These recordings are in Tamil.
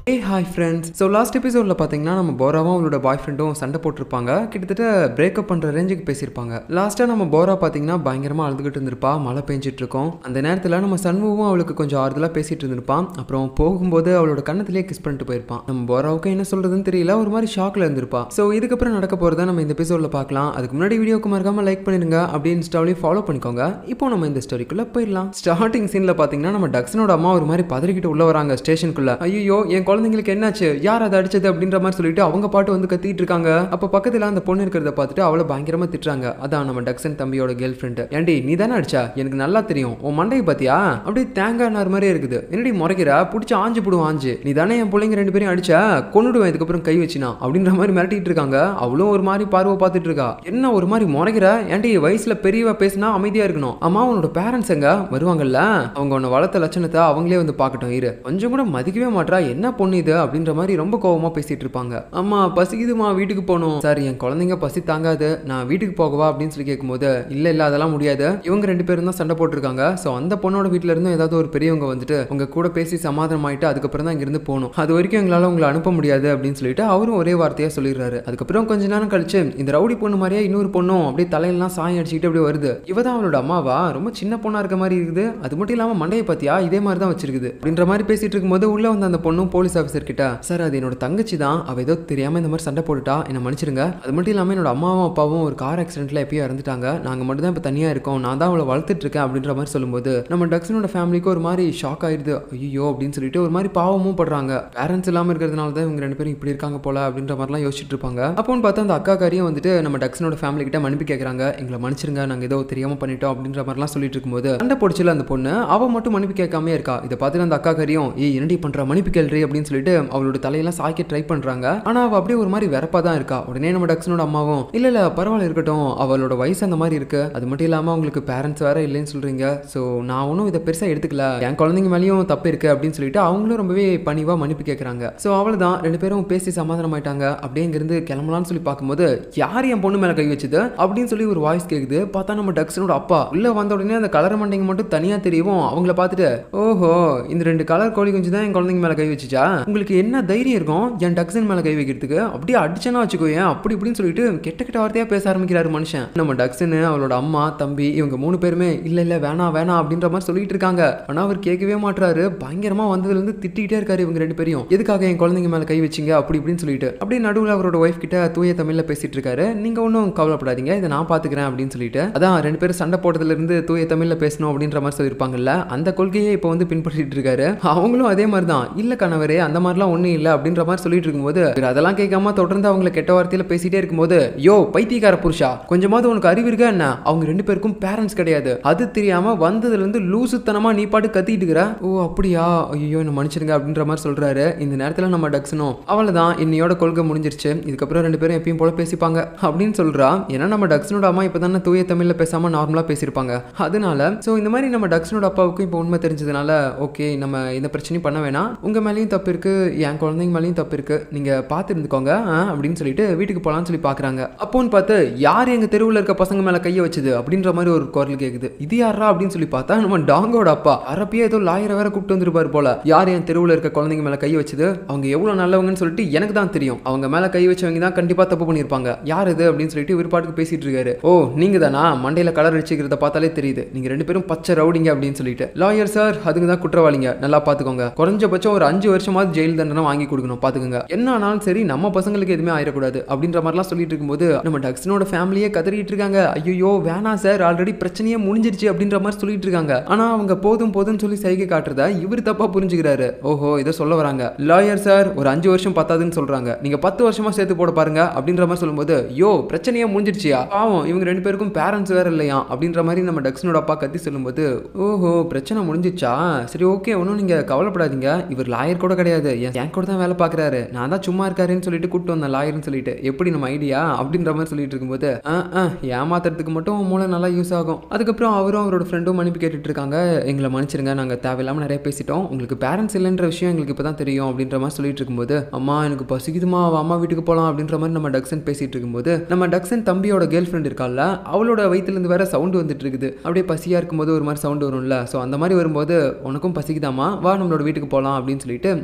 ஏ ஹாய் ஃப்ரெண்ட்ஸ் ஸோ லாஸ்ட் எபிசோடில் பார்த்தீங்கன்னா நம்ம போராவும் அவளோட பாய் ஃப்ரெண்டும் சண்டை போட்டிருப்பாங்க கிட்டத்தட்ட பிரேக்கப் பண்ணுற ரேஞ்சுக்கு பேசியிருப்பாங்க லாஸ்ட்டாக நம்ம போரா பார்த்தீங்கன்னா பயங்கரமாக அழுதுகிட்டு இருந்திருப்பா மழை பெஞ்சிட்டு இருக்கும் அந்த நேரத்தில் நம்ம சண்முகம் அவளுக்கு கொஞ்சம் ஆறுதலாக பேசிட்டு இருந்திருப்பான் அப்புறம் போகும்போது அவளோட கண்ணத்திலேயே கிஸ் பண்ணிட்டு போயிருப்பான் நம்ம போராவுக்கு என்ன சொல்றதுன்னு தெரியல ஒரு மாதிரி ஷாக்ல இருந்திருப்பா ஸோ இதுக்கப்புறம் நடக்க போகிறத நம்ம இந்த எபிசோடில் பார்க்கலாம் அதுக்கு முன்னாடி வீடியோக்கு மறக்காம லைக் பண்ணிருங்க அப்படியே இன்ஸ்டாவிலையும் ஃபாலோ பண்ணிக்கோங்க இப்போ நம்ம இந்த ஸ்டோரிக்குள்ள போயிடலாம் ஸ்டார்டிங் சீனில் பார்த்தீங்கன்னா நம்ம டக்ஸனோட அம்மா ஒரு மாதிரி பதறிக்கிட்டு உள்ள வராங்க ஸ்டேஷனுக்குள்ள ஐயோ என் குழந்தைங்களுக்கு என்னாச்சு யார் அதை அடிச்சது அப்படின்ற மாதிரி சொல்லிட்டு அவங்க பாட்டு வந்து கத்திட்டு இருக்காங்க அப்போ பக்கத்தில் அந்த பொண்ணு இருக்கிறத பார்த்துட்டு அவளை பயங்கரமா திட்டுறாங்க அதான் நம்ம டக்ஸன் தம்பியோட கேர்ள் ஃப்ரெண்டு ஏண்டி நீ தானே அடிச்சா எனக்கு நல்லா தெரியும் உன் மண்டையை பார்த்தியா அப்படியே தேங்காய் நார் மாதிரியே இருக்குது என்னடி முறைக்கிற பிடிச்சி ஆஞ்சு போடுவோம் ஆஞ்சு நீ தானே என் பிள்ளைங்க ரெண்டு பேரும் அடிச்ச கொன்னுடுவேன் இதுக்கப்புறம் கை வச்சினா அப்படின்ற மாதிரி மிரட்டிட்டு இருக்காங்க அவளும் ஒரு மாதிரி பார்வை பார்த்துட்டு இருக்கா என்ன ஒரு மாதிரி முறைக்கிற ஏன்டி வயசுல பெரியவ பேசினா அமைதியா இருக்கணும் அம்மா உன்னோட பேரண்ட்ஸ் எங்க வருவாங்கல்ல அவங்க உன்னை வளர்த்த லட்சணத்தை அவங்களே வந்து பார்க்கட்டும் இரு கொஞ்சம் கூட மதிக்கவே மாட்றா என்ன பொண்ணு இது அப்படின்ற மாதிரி ரொம்ப கோவமா பேசிட்டு இருப்பாங்க அம்மா பசிக்குதுமா வீட்டுக்கு போகணும் சார் என் குழந்தைங்க பசி தாங்காது நான் வீட்டுக்கு போகவா அப்படின்னு சொல்லி கேட்கும்போது இல்ல இல்ல அதெல்லாம் முடியாது இவங்க ரெண்டு பேரும் தான் சண்டை போட்டிருக்காங்க ஸோ அந்த பொண்ணோட வீட்ல இருந்தும் ஏதாவது ஒரு பெரியவங்க வந்துட்டு உங்க கூட பேசி சமாதானம் ஆயிட்டு அதுக்கப்புறம் தான் இங்கிருந்து போகணும் அது வரைக்கும் எங்களால உங்களை அனுப்ப முடியாது அப்படின்னு சொல்லிட்டு அவரும் ஒரே வார்த்தையா சொல்லிடுறாரு அதுக்கப்புறம் கொஞ்ச நேரம் கழிச்சு இந்த ரவுடி பொண்ணு மாதிரியே இன்னொரு பொண்ணும் அப்படியே தலையெல்லாம் சாயம் அடிச்சுக்கிட்டு அப்படியே வருது இவ தான் அவளோட அம்மாவா ரொம்ப சின்ன பொண்ணா இருக்க மாதிரி இருக்குது அது மட்டும் இல்லாம மண்டையை பாத்தியா இதே மாதிரி தான் வச்சிருக்குது அப்படின்ற மாதிரி பேசிட்டு இருக்கும்போது உள்ள வந்த அந்த பொண்ணும் போலீஸ் ஆஃபீஸர் கிட்ட சார் அது என்னோட தங்கச்சி தான் அவ ஏதோ தெரியாம இந்த மாதிரி சண்டை போட்டுட்டா என்ன மன்னிச்சிருங்க அது மட்டும் இல்லாம என்னோட அம்மாவும் அப்பாவும் ஒரு கார் ஆக்சிடென்ட்ல எப்பயோ இறந்துட்டாங்க நாங்க மட்டும் தான் இப்போ தனியா இருக்கோம் நான் தான் அவளை வளர்த்துட்டு இருக்கேன் அப்படின்ற மாதிரி சொல்லும்போது நம்ம டக்ஸனோட ஃபேமிலிக்கு ஒரு மாதிரி ஷாக் ஆயிடுது ஐயோ அப்படின்னு சொல்லிட்டு ஒரு மாதிரி பாவமும் படுறாங்க பேரண்ட்ஸ் இல்லாம இருக்கிறதுனால தான் இவங்க ரெண்டு பேரும் இப்படி இருக்காங்க போல அப்படின்ற மாதிரிலாம் யோசிச்சுட்டு இருப்பாங்க அப்போன்னு பார்த்தா அந்த அக்கா காரியும் வந்துட்டு நம்ம டக்ஸனோட ஃபேமிலி கிட்ட மன்னிப்பு கேட்கறாங்க எங்களை மன்னிச்சிருங்க நாங்க ஏதோ தெரியாம பண்ணிட்டோம் அப்படின்ற மாதிரிலாம் சொல்லிட்டு இருக்கும்போது சண்டை போடுச்சுல அந்த பொண்ணு அவ மட்டும் மன்னிப்பு கேட்காம இருக்கா இதை பார்த்துட்டு அந்த அக்கா காரியும் ஏய் என்னடி பண்ற மன்னிப்பு கேள்றி அப்படின்னு சொல்லிட்டு அவளோட தலையெல்லாம் சாய்க்க ட்ரை பண்றாங்க ஆனா அவ அப்படியே ஒரு மாதிரி வெறப்பா தான் இருக்கா உடனே நம்ம டக்ஸனோட அம்மாவும் இல்ல இல்ல பரவாயில்ல இருக்கட்டும் அவளோட வயசு அந்த மாதிரி இருக்கு அது மட்டும் இல்லாம அவங்களுக்கு பேரண்ட்ஸ் வேற இல்லைன்னு சொல்றீங்க ஸோ நான் ஒன்றும் இதை பெருசா எடுத்துக்கல என் குழந்தைங்க மேலேயும் தப்பு இருக்கு அப்படின்னு சொல்லிட்டு அவங்களும் ரொம்பவே பணிவா மன்னிப்பு கேட்கறாங்க ஸோ அவ்வளவுதான் ரெண்டு பேரும் பேசி சமாதானம் ஆயிட்டாங்க அப்படியே இங்கிருந்து கிளம்பலாம்னு சொல்லி பார்க்கும்போது யார் என் பொண்ணு மேல கை வச்சது அப்படின்னு சொல்லி ஒரு வாய்ஸ் கேக்குது பார்த்தா நம்ம டக்ஸனோட அப்பா உள்ள வந்த உடனே அந்த கலர் மண்டைங்க மட்டும் தனியா தெரியவும் அவங்கள பார்த்துட்டு ஓஹோ இந்த ரெண்டு கலர் கோழி குஞ்சு தான் என் குழந்தைங்க மேல கை வச்சுச்சா உங்களுக்கு என்ன தைரியம் இருக்கும் என் டக்ஸன் மேல கை வைக்கிறதுக்கு அப்படியே அடிச்சனா வச்சுக்கோ ஏன் அப்படி இப்படின்னு சொல்லிட்டு கெட்ட கெட்ட வார்த்தையா பேச ஆரம்பிக்கிறாரு மனுஷன் நம்ம டக்ஸன் அவளோட அம்மா தம்பி இவங்க மூணு பேருமே இல்ல இல்ல வேணாம் வேணாம் அப்படின்ற மாதிரி சொல்லிட்டு இருக்காங்க ஆனா அவர் கேட்கவே மாட்டாரு பயங்கரமா வந்ததுல இருந்து திட்டிகிட்டே இருக்காரு இவங்க ரெண்டு பேரையும் எதுக்காக என் குழந்தைங்க மேல கை வச்சீங்க அப்படி இப்படின்னு சொல்லிட்டு அப்படியே நடுவில் அவரோட ஒய்ஃப் கிட்ட தூய தமிழ்ல பேசிட்டு இருக்காரு நீங்க ஒன்றும் கவலைப்படாதீங்க இதை நான் பாத்துக்கிறேன் அப்படின்னு சொல்லிட்டு அதான் ரெண்டு பேரும் சண்டை போட்டதுல இருந்து தூய தமிழ்ல பேசணும் அப்படின்ற மாதிரி சொல்லியிருப்பாங்கல்ல அந்த கொள்கையை இப்போ வந்து பின்பற்றிட்டு இருக்காரு அவங்களும் அதே மாதிரி தான் இல்ல கணவரே அந்த மாதிரிலாம் ஒன்றும் இல்லை அப்படின்ற மாதிரி சொல்லிட்டு இருக்கும்போது இவர் அதெல்லாம் கேட்காம தொடர்ந்து அவங்கள கெட்ட வார்த்தையில பேசிட்டே இருக்கும்போது யோ பைத்தியக்கார புருஷா கொஞ்சமாவது உனக்கு அறிவு இருக்கா என்ன அவங்க ரெண்டு பேருக்கும் பேரண்ட்ஸ் கிடையாது அது தெரியாம வந்ததுல இருந்து லூசுத்தனமா நீ பாட்டு கத்திட்டு இருக்கிற ஓ அப்படியா ஐயோ என்ன மன்னிச்சிருங்க அப்படின்ற மாதிரி சொல்றாரு இந்த நேரத்துல நம்ம டக்ஸனும் அவ்வளவுதான் இன்னையோட கொள்கை முடிஞ்சிருச்சு இதுக்கப்புறம் ரெண்டு பேரும் எப்பயும் போல பேசிப்பாங்க அப்படின்னு சொல்றா ஏன்னா நம்ம டக்ஸனோட அம்மா இப்பதானே தூய தமிழ்ல பேசாம நார்மலா பேசியிருப்பாங்க அதனால சோ இந்த மாதிரி நம்ம டக்ஸனோட அப்பாவுக்கும் இப்போ உண்மை தெரிஞ்சதுனால ஓகே நம்ம எந்த பிரச்சனையும் பண்ண வேணாம் உங்க மேலேயும் தப்பு இருக்கு என் குழந்தைங்க மேலேயும் தப்பு இருக்கு நீங்க பார்த்து இருந்துக்கோங்க ஆ, அப்படின்னு சொல்லிட்டு வீட்டுக்கு போலாம்னு சொல்லி பாக்குறாங்க அப்போன்னு பார்த்து யார் எங்க தெருவில் இருக்க பசங்க மேல கையை வச்சது அப்படின்ற மாதிரி ஒரு குரல் கேக்குது இது யாரா அப்படின்னு சொல்லி பார்த்தா நம்ம டாங்கோட அப்பா அரப்பியே ஏதோ லாயரை வேற கூப்பிட்டு வந்திருப்பாரு போல யார் என் தெருவில் இருக்க குழந்தைங்க மேல கை வச்சது அவங்க எவ்வளவு நல்லவங்கன்னு சொல்லிட்டு எனக்கு தான் தெரியும் அவங்க மேல கை வச்சவங்க தான் கண்டிப்பா தப்பு பண்ணியிருப்பாங்க யார் இது அப்படின்னு சொல்லிட்டு இவர் பாட்டுக்கு பேசிட்டு இருக்காரு ஓ நீங்க தானா மண்டையில கலர் அடிச்சுக்கிறத பார்த்தாலே தெரியுது நீங்க ரெண்டு பேரும் பச்சை ரவுடிங்க அப்படின்னு சொல்லிட்டு லாயர் சார் அதுங்க தான் குற்றவாளிங்க நல்லா பாத்துக்கோங்க குறைஞ்சபட்சம் ஒரு அஞ்சு வருஷமாவது ஜெயில் தண்டனை வாங்கி கொடுக்கணும் பாத்துக்கோங்க என்ன ஆனாலும் சரி நம்ம பசங்களுக்கு எதுவுமே ஆயிடக்கூடாது அப்படின்ற மாதிரிலாம் சொல்லிட்டு இருக்கும்போது நம்ம டக்ஸனோட ஃபேமிலியே கதறிட்டு இருக்காங்க ஐயோ வேணாம் சார் ஆல்ரெடி பிரச்சனையே முடிஞ்சிருச்சு அப்படின்ற மாதிரி சொல்லிட்டு இருக்காங்க ஆனா அவங்க போதும் போதும்னு சொல்லி சைகை காட்டுறத இவர் தப்பா புரிஞ்சுக்கிறாரு ஓஹோ இதை சொல்ல வராங்க லாயர் சார் ஒரு அஞ்சு வருஷம் பத்தாதுன்னு சொல்றாங்க நீங்க பத்து வருஷமா சேர்த்து போட பாருங்க அப்படின்ற மாதிரி சொல்லும்போது யோ பிரச்சனையே முடிஞ்சிருச்சியா பாவம் இவங்க ரெண்டு பேருக்கும் பேரண்ட்ஸ் வேற இல்லையா அப்படின்ற மாதிரி நம்ம டக்ஸனோட அப்பா கத்தி சொல்லும்போது ஓஹோ பிரச்சனை முடிஞ்சிச்சா சரி ஓகே ஒன்றும் நீங்க கவலைப்படாதீங்க இவர் லாயர் கூட கிடையாது என் என் கூட தான் வேலை பார்க்குறாரு நான் தான் சும்மா இருக்காருன்னு சொல்லிட்டு கூப்பிட்டு வந்தேன் லாயர்னு சொல்லிட்டு எப்படி நம்ம ஐடியா அப்படின்ற மாதிரி சொல்லிட்டு இருக்கும்போது ஆ ஆ ஏமாத்துறதுக்கு மட்டும் உன் மூளை நல்லா யூஸ் ஆகும் அதுக்கப்புறம் அவரும் அவரோட ஃப்ரெண்டும் மன்னிப்பு கேட்டுட்டு இருக்காங்க எங்களை மன்னிச்சிருங்க நாங்கள் தேவையில்லாமல் நிறைய பேசிட்டோம் உங்களுக்கு பேரண்ட்ஸ் இல்லைன்ற விஷயம் எங்களுக்கு இப்போ தான் தெரியும் அப்படின்ற மாதிரி சொல்லிட்டு இருக்கும்போது அம்மா எனக்கு பசிக்குதுமா அவ அம்மா வீட்டுக்கு போகலாம் அப்படின்ற மாதிரி நம்ம டக்ஸன் பேசிட்டு இருக்கும்போது நம்ம டக்ஸன் தம்பியோட கேர்ள் ஃப்ரெண்ட் இருக்கால்ல அவளோட வயிற்றுலேருந்து வேற சவுண்டு வந்துட்டு இருக்குது அப்படியே பசியாக இருக்கும்போது ஒரு மாதிரி சவுண்டு வரும்ல ஸோ அந்த மாதிரி வரும்போது உனக்கும் பசிக்குதாமா வா நம்மளோட வீட்டுக்கு போகலாம் அப்படின்னு சொல்லிட்டு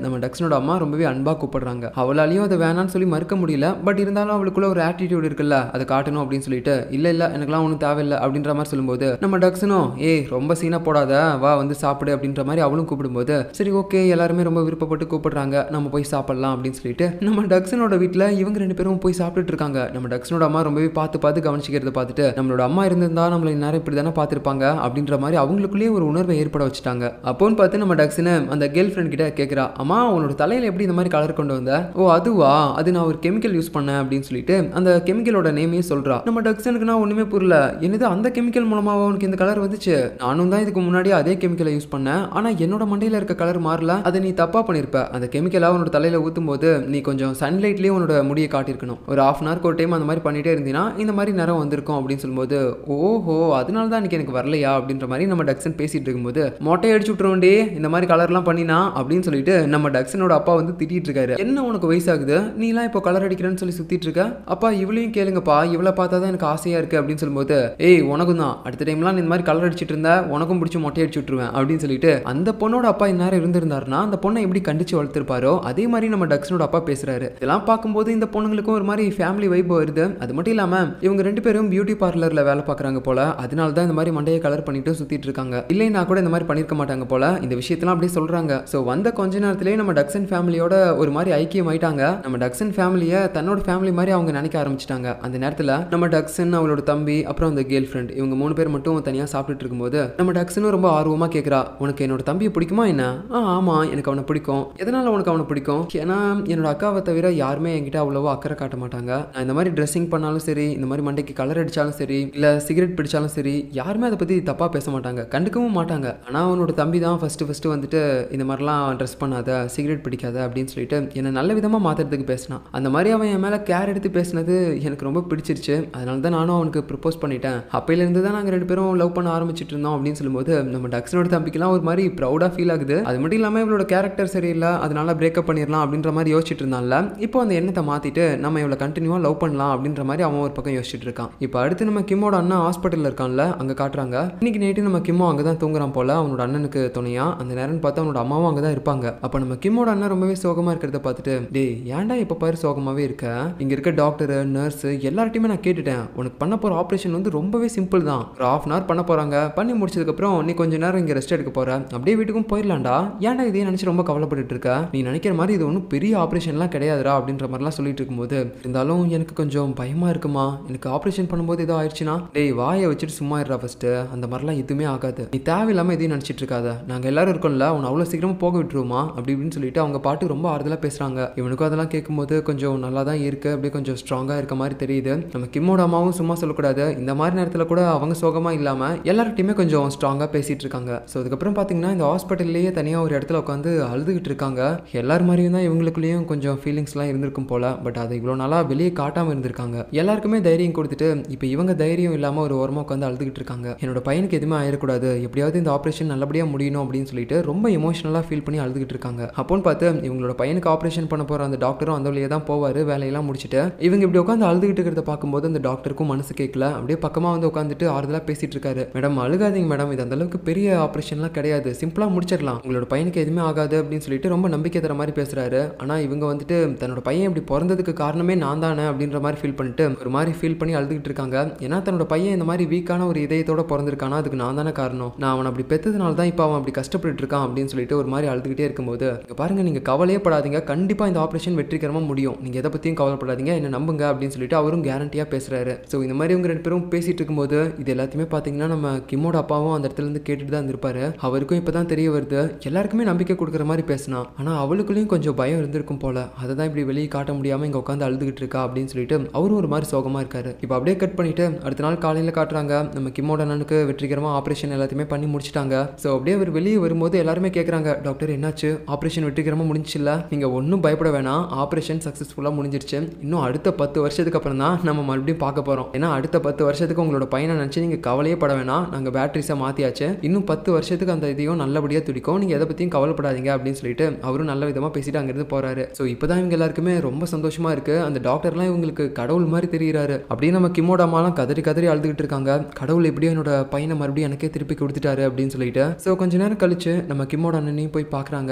நம்ம டக்ஸனோட அம்மா ரொம்பவே அன்பா கூப்பிடுறாங்க அவளாலையும் அதை வேணாம்னு சொல்லி மறுக்க முடியல பட் இருந்தாலும் அவளுக்குள்ள ஒரு ஆட்டிடியூட் இருக்குல்ல அதை காட்டணும் அப்படின்னு சொல்லிட்டு இல்ல இல்ல எனக்குலாம் ஒன்றும் தேவையில்லை அப்படின்ற மாதிரி சொல்லும்போது நம்ம டக்ஸனும் ஏய் ரொம்ப சீனா போடாத வா வந்து சாப்பிடு அப்படின்ற மாதிரி அவளும் கூப்பிடும்போது சரி ஓகே எல்லாருமே ரொம்ப விருப்பப்பட்டு கூப்பிடுறாங்க நம்ம போய் சாப்பிடலாம் அப்படின்னு சொல்லிட்டு நம்ம டக்ஸனோட வீட்டில் இவங்க ரெண்டு பேரும் போய் சாப்பிட்டுட்டு இருக்காங்க நம்ம டக்ஸனோட அம்மா ரொம்பவே பார்த்து பார்த்து கவனிச்சிக்கிறத பார்த்துட்டு நம்மளோட அம்மா இருந்திருந்தா நம்மள நேரம் இப்படி தானே பார்த்துருப்பாங்க அப்படின்ற மாதிரி அவங்களுக்குள்ளேயே ஒரு உணர்வை ஏற்பட வச்சுட்டாங்க அப்போன்னு பார்த்து நம்ம டக்ஸனு அந்த கேர்ள் ஃப்ரெண்ட் கிட்ட கேட்குறா அம்மா உன்னோட தலையில எப்படி இந்த மாதிரி கலர் கொண்டு வந்த ஓ அதுவா அது நான் ஒரு கெமிக்கல் யூஸ் பண்ணேன் அப்படின்னு சொல்லிட்டு அந்த கெமிக்கலோட நேமையும் சொல்றா நம்ம டக்ஸனுக்கு நான் ஒண்ணுமே புரியல என்னது அந்த கெமிக்கல் மூலமாக உனக்கு இந்த கலர் வந்துச்சு நானும் தான் இதுக்கு முன்னாடி அதே கெமிக்கலை யூஸ் பண்ணேன் ஆனா என்னோட மண்டையில இருக்க கலர் மாறல அதை நீ தப்பா பண்ணிருப்ப அந்த கெமிக்கலா உன்னோட தலையில ஊத்தும் போது நீ கொஞ்சம் சன்லைட்லயே உன்னோட முடியை காட்டியிருக்கணும் ஒரு ஹாஃப் அன் ஹவருக்கு ஒரு டைம் அந்த மாதிரி பண்ணிட்டே இருந்தீங்கன்னா இந்த மாதிரி நிறம் வந்திருக்கும் அப்படின்னு சொல்லும்போது ஓஹோ அதனால தான் எனக்கு எனக்கு வரலையா அப்படின்ற மாதிரி நம்ம டக்ஸன் பேசிட்டு இருக்கும்போது மொட்டை அடிச்சு விட்டுருவோண்டே இந்த மாதிரி கலர்லாம் பண்ணினா அப்படின்னு சொல்லிட்டு நம்ம டக்ஸனோட அப்பா வந்து திட்டிட்டு இருக்காரு என்ன உனக்கு வயசாகுது நீலாம் இப்போ கலர் அடிக்கிறேன்னு சொல்லி சுத்திட்டு இருக்க அப்பா இவளையும் கேளுங்கப்பா இவளை பார்த்தா தான் எனக்கு ஆசையா இருக்கு அப்படின்னு சொல்லும்போது ஏய் உனக்கும் தான் அடுத்த டைம்லாம் நீ இந்த மாதிரி கலர் அடிச்சிட்டு இருந்தா உனக்கும் பிடிச்சி மொட்டை அடிச்சு விட்டுருவேன் அப்படின்னு சொல்லிட்டு அந்த பொண்ணோட அப்பா இந்நேரம் இருந்திருந்தாருன்னா அந்த பொண்ணை எப்படி கண்டிச்சு வளர்த்துருப்பாரோ அதே மாதிரி நம்ம டக்ஸனோட அப்பா பேசுறாரு இதெல்லாம் பார்க்கும்போது இந்த பொண்ணுங்களுக்கும் ஒரு மாதிரி ஃபேமிலி வைப் வருது அது மட்டும் இல்லாம இவங்க ரெண்டு பேரும் பியூட்டி பார்லர்ல வேலை பார்க்குறாங்க போல அதனால தான் இந்த மாதிரி மண்டையை கலர் பண்ணிட்டு சுத்திட்டு இருக்காங்க இல்லைன்னா கூட இந்த மாதிரி பண்ணிருக்க மாட்டாங்க போல இந்த விஷயத்தெல்லாம் அப்படியே சொல்றாங்க ஸோ வந்த கொஞ்ச நேரத்திலேயே நம்ம டக்ஸன் ஃபேமிலியோட ஒரு மாதிரி ஐக்கியம் ஆயிட்டாங்க நம்ம டக்ஸன் ஃபேமிலியை தன்னோட ஃபேமிலி மாதிரி அவங்க நினைக்க ஆரம்பிச்சிட்டாங்க அந்த நேரத்தில் நம்ம டக்ஸன் அவளோட தம்பி அப்புறம் அந்த கேர்ள் ஃப்ரெண்ட் இவங்க மூணு பேர் மட்டும் தனியாக சாப்பிட்டுட்டு இருக்கும்போது நம்ம டக்ஸனும் ரொம்ப ஆர்வமாக கேட்குறா உனக்கு என்னோட தம்பியை பிடிக்குமா என்ன ஆ ஆமாம் எனக்கு அவனை பிடிக்கும் எதனால உனக்கு அவனை பிடிக்கும் ஏன்னா என்னோட அக்காவை தவிர யாருமே என்கிட்ட அவ்வளவோ அக்கறை காட்ட மாட்டாங்க நான் இந்த மாதிரி ட்ரெஸ்ஸிங் பண்ணாலும் சரி இந்த மாதிரி மண்டைக்கு கலர் அடிச்சாலும் சரி இல்லை சிகரெட் பிடிச்சாலும் சரி யாருமே அதை பற்றி தப்பாக பேச மாட்டாங்க கண்டுக்கவும் மாட்டாங்க ஆனால் அவனோட தம்பி தான் ஃபஸ்ட்டு ஃபஸ்ட்டு வந்துட்டு இந்த மாதிரிலாம் ட்ரெஸ் பண்ணாத சிகரெட் பிடிக்காத அப்படின்னு சொல்லிட்டு என்னை நல்ல விதமாக மாற்றுறதுக்கு பேசினான் அந்த மாதிரி அவன் என் மேலே கேர் எடுத்து பேசினது எனக்கு ரொம்ப பிடிச்சிருச்சு அதனால தான் நானும் அவனுக்கு ப்ரப்போஸ் பண்ணிட்டேன் அப்பையிலேருந்து தான் நாங்கள் ரெண்டு பேரும் லவ் பண்ண ஆரம்பிச்சிட்டு இருந்தோம் அப்படின்னு சொல்லும்போது நம்ம டக்ஸனோட தம்பிக்கெல்லாம் ஒரு மாதிரி ப்ரௌடாக ஃபீல் ஆகுது அது மட்டும் இல்லாமல் இவளோட கேரக்டர் சரியில்லை அதனால பிரேக்கப் பண்ணிடலாம் அப்படின்ற மாதிரி யோசிச்சுட்டு இருந்தான்ல இப்போ அந்த எண்ணத்தை மாற்றிட்டு நம்ம இவளை கண்டினியூவாக லவ் பண்ணலாம் அப்படின்ற மாதிரி அவன் ஒரு பக்கம் யோசிச்சுட்டு இருக்கான் இப்போ அடுத்து நம்ம கிம்மோட அண்ணன் ஹாஸ்பிட்டலில் இருக்கான்ல அங்கே காட்டுறாங்க இன்னைக்கு நைட்டு நம்ம கிம்மோ அங்கே தான் தூங்குறான் போல அவனோட அண்ணனுக்கு துணையா அந்த நேரம்னு பார்த்து அவனோட அம்மாவும் அங்கே தான் இருப்பாங்க அப்போ நம்ம கிம்மோட அண்ணன் ரொம்பவே சோகமாக இருக்கிறத பார்த்துட்டு டேய் ஏன்டா இப்போ பாரு சோகமாகவே இருக்க இங்கே இருக்க டாக்டர் நர்ஸ் எல்லார்ட்டையுமே நான் கேட்டுட்டேன் உனக்கு பண்ண போகிற ஆப்ரேஷன் வந்து ரொம்பவே சிம்பிள் தான் ஒரு ஹாஃப் அன் ஹவர் பண்ண போகிறாங்க பண்ணி முடிச்சதுக்கப்புறம் நீ கொஞ்ச நேரம் இங்கே ரெஸ்ட் எடுக்க போற அப்படியே வீட்டுக்கும் போயிடலாம்டா ஏன்டா இதே நினச்சி ரொம்ப கவலைப்பட்டுட்டு இருக்க நீ நினைக்கிற மாதிரி இது ஒன்றும் பெரிய ஆப்ரேஷன்லாம் கிடையாதுடா அப்படின்ற மாதிரிலாம் சொல்லிட்டு இருக்கும்போது இருந்தாலும் எனக்கு கொஞ்சம் பயமாக இருக்குமா எனக்கு ஆப்ரேஷன் பண்ணும்போது ஏதோ ஆயிடுச்சுன்னா டேய் வாயை வச்சுட்டு சும்மா இருடா ஃபஸ்ட்டு அந்த மாதிரிலாம் எதுவுமே ஆகாது நீ தேவையில்லாமல் எதையும் நினச்சிட்டு இருக்காத நாங்கள் எல்லாரும் இருக்கோம்ல உன்னை அவ்வளோ சீக்கிரமாக போக விட்டுருவோமா அப்படி இப்படின்னு சொல்லிட்டு அவங்க பாட்டு ரொம்ப ஆறுதலாக பேசுகிறாங்க இவனுக்கும் அதெல்லாம் கேட்கும்போது கொஞ்சம் நல்லா தான் இருக்கு அப்படியே கொஞ்சம் ஸ்ட்ராங்காக இருக்க மாதிரி தெரியுது நம்ம கிம்மோட அம்மாவும் சும்மா சொல்லக்கூடாது இந்த மாதிரி நேரத்தில் கூட அவங்க சோகமாக இல்லாமல் எல்லார்கிட்டையுமே கொஞ்சம் ஸ்ட்ராங்காக பேசிகிட்டு இருக்காங்க ஸோ அதுக்கப்புறம் பார்த்தீங்கன்னா இந்த ஹாஸ்பிட்டல்லையே தனியாக ஒரு இடத்துல உட்காந்து அழுதுகிட்டு இருக்காங்க எல்லார் மாதிரியும் தான் இவங்களுக்குள்ளேயும் கொஞ்சம் ஃபீலிங்ஸ்லாம் இருந்திருக்கும் போல பட் அதை இவ்வளோ நாளாக வெளியே காட்டாமல் இருந்திருக்காங்க எல்லாருக்குமே தைரியம் கொடுத்துட்டு இப்போ இவங்க தைரியம் இல்லாமல் ஒரு ஓரமாக உட்காந்து அழுதுகிட்டு இருக்காங்க என்னோட பையனுக்கு எதுவுமே ஆயிடக்கூடாது எப்படியாவது இந்த ஆப்ரேஷன் நல்லபடியாக முடியணும் அப்படின்னு சொல்லிட்டு ரொம்ப எமோஷனலாக ஃபீல் பண்ணி அழுதுகிட்டு இருக்காங்க அப்போன்னு பார்த்து இவங்களோட பையனுக்கு ஆப்ரேஷன் பண்ண போகிற அந்த டாக்டரும் அந்த வழியே தான் போவார் வேலையெல்லாம் முடிச்சுட்டு இவங்க இப்படி உட்காந்து அழுதுகிட்டு இருக்கிறத பார்க்கும்போது அந்த டாக்டருக்கும் மனசு கேட்கல அப்படியே பக்கமாக வந்து உட்காந்துட்டு ஆறுதலாக பேசிட்டு இருக்காரு மேடம் அழுகாதீங்க மேடம் இது அந்த அளவுக்கு பெரிய ஆப்ரேஷன்லாம் கிடையாது சிம்பிளாக முடிச்சிடலாம் உங்களோட பையனுக்கு எதுவுமே ஆகாது அப்படின்னு சொல்லிட்டு ரொம்ப நம்பிக்கை தர மாதிரி பேசுறாரு ஆனால் இவங்க வந்துட்டு தன்னோட பையன் இப்படி பிறந்ததுக்கு காரணமே நான் தானே அப்படின்ற மாதிரி ஃபீல் பண்ணிட்டு ஒரு மாதிரி ஃபீல் பண்ணி அழுதுகிட்டு இருக்காங்க ஏன்னா தன்னோட பையன் இந்த மாதிரி வீக்கான ஒரு இதயத்தோட பிறந்திருக்கானா அதுக்கு நான் தானே காரணம் நான் அவன் அப்படி பெற்றதுனால தான் இப்போ அவன் அப்படி கஷ்டப்பட்டு இருக்கான் அப்படின்னு சொல்லிட்டு ஒரு மாதிரி அழுதுகிட்டே இருக்கும்போது இங்க பாருங்க நீங்க கவலையே படாதீங்க கண்டிப்பா இந்த ஆப்ரேஷன் வெற்றிகரமா முடியும் நீங்க எதை பத்தியும் கவலைப்படாதீங்க என்ன நம்புங்க அப்படின்னு சொல்லிட்டு அவரும் கேரண்டியா பேசுறாரு ஸோ இந்த மாதிரி இவங்க ரெண்டு பேரும் பேசிட்டு இருக்கும்போது இது எல்லாத்தையுமே பாத்தீங்கன்னா நம்ம கிம்மோட அப்பாவும் அந்த இடத்துல இருந்து கேட்டுட்டு தான் இருந்திருப்பாரு அவருக்கும் இப்பதான் தெரிய வருது எல்லாருக்குமே நம்பிக்கை கொடுக்குற மாதிரி பேசினா ஆனா அவளுக்குள்ளேயும் கொஞ்சம் பயம் இருந்திருக்கும் போல அதை தான் இப்படி வெளியே காட்ட முடியாம இங்க உட்காந்து அழுதுகிட்டு இருக்கா அப்படின்னு சொல்லிட்டு அவரும் ஒரு மாதிரி சோகமா இருக்காரு இப்போ அப்படியே கட் பண்ணிட்டு அடுத்த நாள் காலையில காட்டுறாங்க நம்ம கிம்மோட அண்ணனுக்கு வெற்றிகரமா ஆப்ரேஷன் எல்லாத்தையுமே பண்ணி முடிச்சிட்டாங்க ஸோ அப்படியே அவர் வெளியே வரும்போது எல்லாருமே கேட்குறாங்க டாக்டர் என்னாச்சு ஆப்ரேஷன் வெற்றிகரமாக முடிஞ்சில்ல நீங்கள் ஒன்றும் பயப்பட வேணாம் ஆப்ரேஷன் சக்ஸஸ்ஃபுல்லாக முடிஞ்சிருச்சு இன்னும் அடுத்த பத்து வருஷத்துக்கு அப்புறம் தான் நம்ம மறுபடியும் பார்க்க போகிறோம் ஏன்னா அடுத்த பத்து வருஷத்துக்கு உங்களோட பையனை நினச்சி நீங்கள் கவலையே பட வேணாம் நாங்கள் பேட்டரிஸை மாற்றியாச்சு இன்னும் பத்து வருஷத்துக்கு அந்த இதையும் நல்லபடியாக துடிக்கும் நீங்கள் எதை பற்றியும் கவலைப்படாதீங்க அப்படின்னு சொல்லிட்டு அவரும் நல்ல விதமாக பேசிட்டு அங்கேருந்து போகிறாரு ஸோ இப்போ தான் இவங்க எல்லாருக்குமே ரொம்ப சந்தோஷமாக இருக்குது அந்த டாக்டர்லாம் இவங்களுக்கு கடவுள் மாதிரி தெரியுறாரு அப்படியே நம்ம கிம்மோட அம்மாலாம் கதறி கதறி அழுதுகிட்டு இருக்காங்க கடவுள் எப்படியோ என்னோட பையனை மறுபடியும் எனக்கே திருப்பி கொடுத்துட்டாரு அப்படின்னு சொல்லிட்டு ஸோ கொஞ்ச நேரம் கழிச்சு நம்ம கிம்மோட அண்ணனையும் போய் பார்க்குறாங்க அவன் அப்படியே